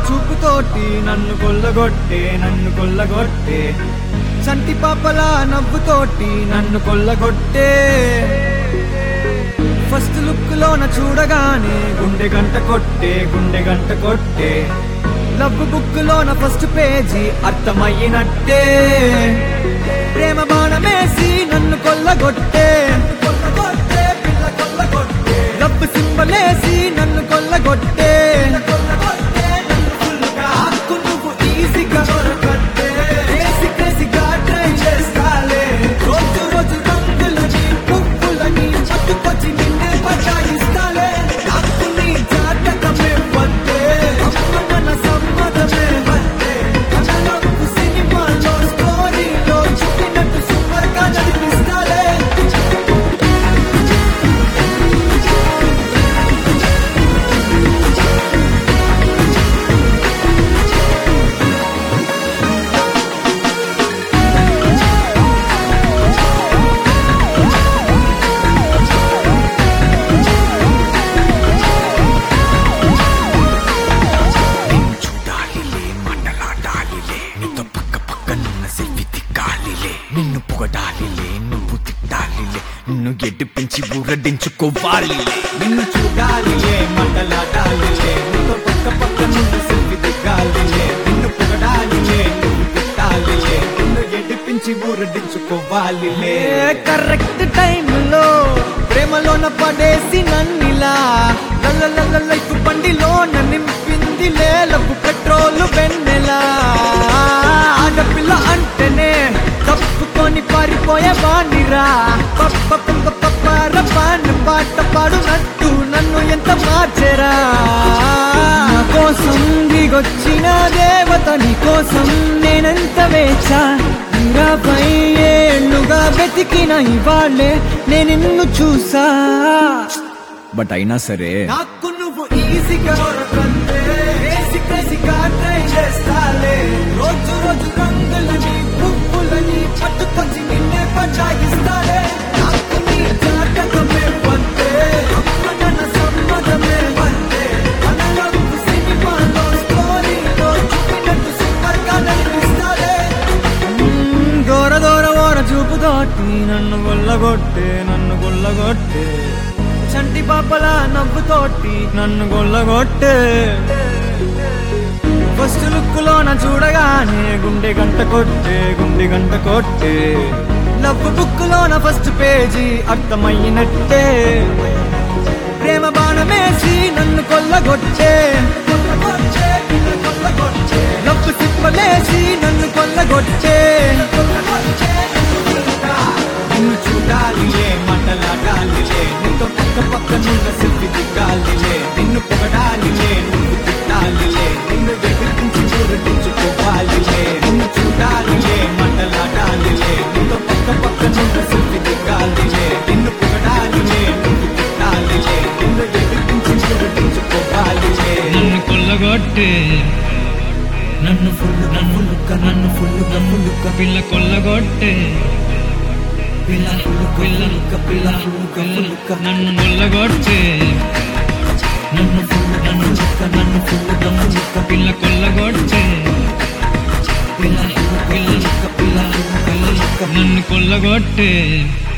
చూపుతోటి నన్ను కొల్లగొట్టే నన్ను కొల్లగొట్టే చంటి పాపల నవ్వుతోటి నన్ను కొల్లగొట్టే ఫస్ట్ లుక్ లోన చూడగానే గుండె గంట కొట్టే గుండె గంట కొట్టే లవ్ బుక్ లోన ఫస్ట్ పేజీ అర్థమయ్యినట్టే ప్రేమ బాణమేసి నన్ను కొల్లగొట్టే కొల్లగొట్టే పిల్ల కొల్లగొట్టే లవ్ సింబలేసి నన్ను కొల్లగొట్టే కొల్లగొట్టే నన్ను ఫుల్లుగా హక్కు నువ్వు ఈజీగా దొరకట్టే కేసి కేసిగా ట్రై చేస్తాలే రోజు రోజు రంగులని పువ్వులని పట్టుకొచ్చి నిన్నే పటాయిస్తాలే నాకు నీ జాతకమే వద్దే అమ్మ మన సమ్మతమే వద్దే కథలకు సినిమాలో స్టోరీలో చెప్పినట్టు సూపర్ గా నడిపిస్తాలే నిన్ను చూడాలిలే మండలాడాలిలే నీతో పక్క పక్కనున్న సెల్ఫీ తిక్కాలిలే నిన్ను పొగడాలిలే నువ్వు తిట్టాలిలే నిన్ను ఎడ్డిపించి ఊరడించుకోవాలిలే నిన్ను చూడాలిలే మంటలాడాలిలే నీతో పక్క పక్క నుండి సెల్ఫీ దిగాలిలే నిన్ను పొగడాలిలే నువ్వు తిట్టాలిలే నిన్ను ఎడిపించి ఊరడించుకోవాలిలే కరెక్ట్ టైంలో ప్రేమలోన పడేసి నన్నిలా లల్ల లైఫ్ బండిలో నింపింది లేలపు పెట్రోల్ వెన్నెలా ఆడపిల్ల అంటేనే తప్పుకొని పారిపోయే బానిరా పప్ప పప్ప పప్పార పాన్ పాట పాడునట్టు నన్ను ఎంత మార్చెరా నా కోసం దిగొచ్చిన దేవత నీ కోసం నేనెంత వేచా ఇరవై ఏళ్ళుగా వెతికిన ఇవాళ్ళే నేను నిన్ను చూసా బట్ అయినా సరే నాకు నువ్వు ఈజీగా దొరకందే కేసి కేసిగా ట్రై చేస్తాలే రోజు రోజు రంగులని పువ్వులని పట్టుకొచ్చి నిన్నే పటాయిస్తాలే నాకు నీ జాతకమే వద్దే అమ్మ నన్న సమ్మతమే వద్దే మనలకు సినిమాలో స్టోరీలో చూపినట్టు సూపర్ గా నడిపిస్తాలే దూర దూర ఓర చూపుతోటి నన్ను గొల్లగొట్టే నన్ను గొల్లగొట్టే చంటి పాపల నవ్వుతోటి నన్ను గొల్లగొట్టే ఫస్ట్ లుక్ లోన చూడగానే గుండె గంట కొట్టే గుండె గంట కొట్టే లవ్ బుక్ లోన ఫస్ట్ పేజీ అర్థమయ్యినట్టే ప్రేమ బాణమేసి నన్ను కొల్లగొట్టే లవ్ సిప్పలేసి నన్ను కొల్లగొట్టే నిన్ను చూడాలిలే మంటలాడాలిలే నీతో పక్క పక్క నున్న సెల్ఫీ దిగాలిలే నిన్ను పొగడాలిలే నువ్వు తిట్టాలిలే నిన్ను వెతికించి చూరటించుకోవాలిలే నిన్ను చూడాలిలే మంటలాడాలిలే నీతో పక్క పక్క నున్న సెల్ఫీ దిగాలిలే నిన్ను పొగడాలిలే నువ్వు తిట్టాలిలే నిన్ను వెతికించి చూరటించుకోవాలిలే నన్ను కొల్లగొట్టే నన్ను ఫుల్ నన్ను లుక్క నన్ను ఫుల్ ఫుల్లుక్క పిల్ల కొల్లగొట్టే పిల్ల పిల్ల పిల్ల పిల్ల నన్ను కొల్లగొట్టే నన్ను ఫుల్ నన్ను లుక్క నన్ను ఫుల్ ఫుల్లుక్క పిల్ల కొల్లగొట్టే పిల్ల పిల్ల పిల్ల పిల్ల నన్ను కొల్లగొట్టే